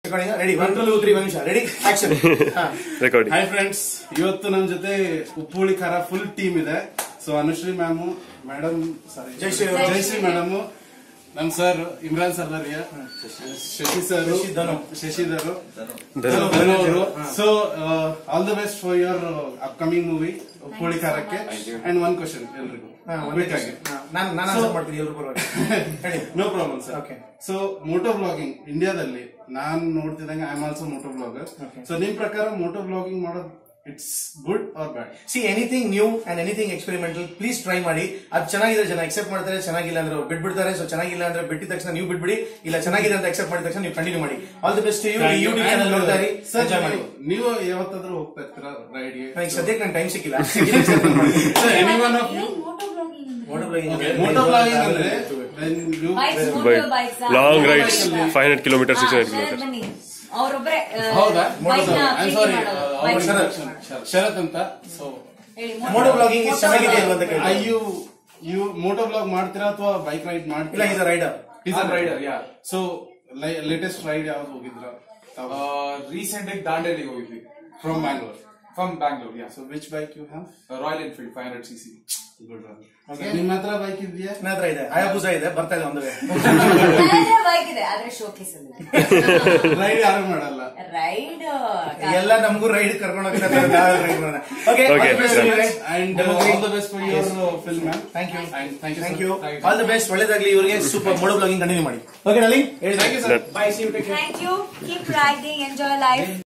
Ready one two three ಒಂದು ನಿಮಿಷ ready action recording hi friends ಇವತ್ತು ನಮ್ ಜೊತೆ ಉಪ್ಪುಳಿ ಖಾರ ಫುಲ್ ಟೀಮ್ ಇದೆ so Anushree ma'am madam sorry Jayashree Jayashree Jayashree madam ನಮ್ ಸರ್ ಇಮ್ರಾನ್ ಸರ್ದಾರಿಯ ಶಶಿ ಸರ್ ಧನು. ಶಶಿಧರು ಧನು. ಧನು ಅವರು so all the best for your upcoming movie Uppuli ಖಾರಕ್ಕೆ ಅಂಡ್ ಒನ್ ಕ್ವಶನ್ ಎಲ್ರಿಗೂ ಬೇಕಾಗಿ ನಾನು ನಾನು ಆನ್ಸರ್ ಮಾಡ್ತೀನಿ ಎಲ್ರು ಪರವಾಗಿ ಹೇಳಿ no problem sir Okay. So moto blogging ಇಂಡಿಯಾದಲ್ಲಿ ನಾನ್ ನೋಡ್ತಿದ್ದಂಗೆ I am also moto blogger so ನಿಮ್ ಪ್ರಕಾರ ಮೋಟೋ ಬ್ಲಾಗಿಂಗ್ ಮಾಡೋದು it's good or bad see anything new and anything experimental please try ಮಾಡಿ ಅದು ಚೆನ್ನಾಗಿದೆ ಜನ ಎಕ್ಸೆಪ್ಟ್ ಮಾಡ್ತಾರೆ ಚೆನ್ನಾಗಿಲ್ಲ ಅಂದ್ರೆ ಅವ್ರು ಬಿಟ್ಬಿಡ್ತಾರೆ ಸೊ ಚೆನ್ನಾಗಿಲ್ಲ ಅಂದ್ರೆ ಬಿಟ್ಟಿದ ತಕ್ಷಣ ನೀವು ಬಿಟ್ಬಿಡಿ ಇಲ್ಲ ಚೆನ್ನಾಗಿದೆ ಅಂತ ಎಕ್ಸೆಪ್ಟ್ ಮಾಡಿದ ತಕ್ಷಣ ನೀವು ಕಂಟಿನ್ಯೂ ಮಾಡಿ all the best you YouTube channel ನೋಡ್ತಾ ಇರಿ ಸರ್ ಎಂಜಾಯ್ ಮಾಡಿ ನೀವು ಯಾವತ್ತಾದ್ರೂ ಹೋಗ್ತಾ ಇರ್ತೀರಾ ರೈಡ್ಗೆ ನನಗೆ ಸದ್ಯಕ್ಕೆ ನಂಗೆ ಟೈಮ್ ಸಿಕ್ಕಿಲ್ಲ any one of you moto blogging moto blogging ಅಂದ್ರೆ when you long rides five hundred kilometer six hundred kilometer ಬನ್ನಿ ಅವರೊಬ್ಬರೇ ಹೌದಾ ಬೈಕ್ ನ ಐ ಪ್ರೀತಿ ಸಾರಿ ಮಾಡೋದು ಬೈಕ್ ಶರತ್ ಶರತ್ ಅಂತ ಸೊ ಹೇಳಿ ಮೋಟೋ ಬ್ಲಾಗಿಂಗ್ ಚೆನ್ನಾಗಿದೆ ಅಂತ ಕೇಳಿ I you you moto blog ಮಾಡ್ತೀರಾ ಅಥವಾ ಬೈಕ್ ರೈಡ್ ಇಲ್ಲ ಮಾಡ್ತೀರಾ ಇದು rider is rider yeah so latest ride ಯಾವ್ದು ಹೋಗಿದ್ರ ರೀಸೆಂಟ್ ಆಗಿ ದಾಂಡೇಲಿಗೆ ಹೋಗಿದ್ವಿ from Bangalore from Bangalore yeah so which bike you have Royal Enfield five hundred C C good ನಿಮ್ಮ ಹತ್ರ ಬೈಕ್ ಇದೆಯಾ ನನ್ನ ಹತ್ರ ಇದೆ ಆಯಾಬುಜ ಇದೆ ಬರ್ತಾ ಇದೆ ಒಂದು ಬೈಕ್ ಇದೆ ಆದ್ರೆ ಶೋಕೇಸ್ ಅಲ್ಲ ರೈಡ್ ಯಾರು ಮಾಡಲ್ಲ ರೈಡ್ ಎಲ್ಲ ನಮಗೂ ರೈಡ್ ಕರ್ಕೊಂಡು ಹೋಗ್ತಾರೆ ರೈಡ್ ಮಾಡೋಣ okay Okay, sir. And all the best for your film ma'am thank you thank you thank you all the best ಒಳ್ಳೇದಾಗ್ಲಿ ಇವರಿಗೆ ಸೂಪರ್ ಮೋಡೋ ಬ್ಲಾಗಿಂಗ್ ಕಂಟಿನ್ಯೂ ಮಾಡಿ ಓಕೆ ಡಾರ್ಲಿಂಗ್ ಹೇಳಿ Thank you, sir. Bye see you take thank you keep riding enjoy life